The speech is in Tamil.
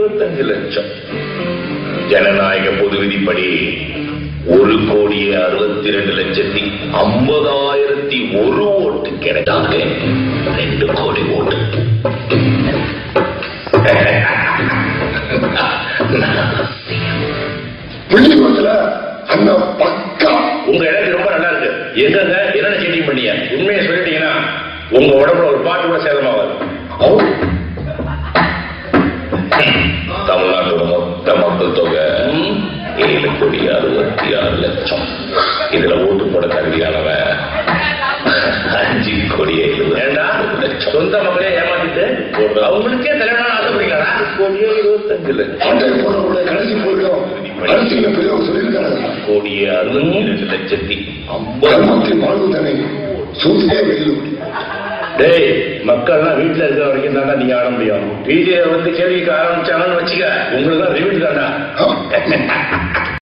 இருபத்தஞ்சு லட்சம் ஜனநாயக பொது விதிப்படி ஒரு கோடியே அறுபத்தி ரெண்டு லட்சத்தி ஐம்பதாயிரத்தி ஒரு ஓட்டு கிடைத்தாங்க ரெண்டு கோடி ஓட்டு புள்ளிமத்துல அண்ணா பக்கா உங்க எனக்கு ரொம்ப நல்லா இருக்கு எங்கங்க என்னென்ன செட்டிங் பண்ணீங்க உண்மையை சொல்லிட்டீங்கன்னா உங்க உடம்புல ஒரு பாட்டு கூட சேதமாவாது அவரு தமிழ்நாட்டோட மொத்த மக்கள் தொகை ஏழு கோடி அறுபத்தி ஆறு லட்சம் இதுல ஓட்டு போட தகுதியானவன் அஞ்சு கோடி ஏழு லட்சம் சொந்த மக்களே ஏமாத்திட்டு அவங்களுக்கே தலைவனா ஆசைப்படுறீங்களா கோடியே இருபத்தஞ்சு லட்சம் அட்டை போடக்கூடிய கடைசி போயிடும் அரசியல பெரியவர் சொல்லியிருக்காரு கோடியே அறுபத்தி ரெண்டு லட்சத்தி ஐம்பது கர்மத்தின் வாழ்வு தானே சூதியே வெயிலும் டேய் மக்கள்லாம் வீட்டுல இருக்கிற வரைக்கும் தாண்டா நீங்க ஆட முடியும் பிஜே வந்து கேள்விக்கு ஆரம்பிச்சாங்கன்னு வச்சுக்க உங்களுக்கு தான் லிமிட் தாண்டா ஆ.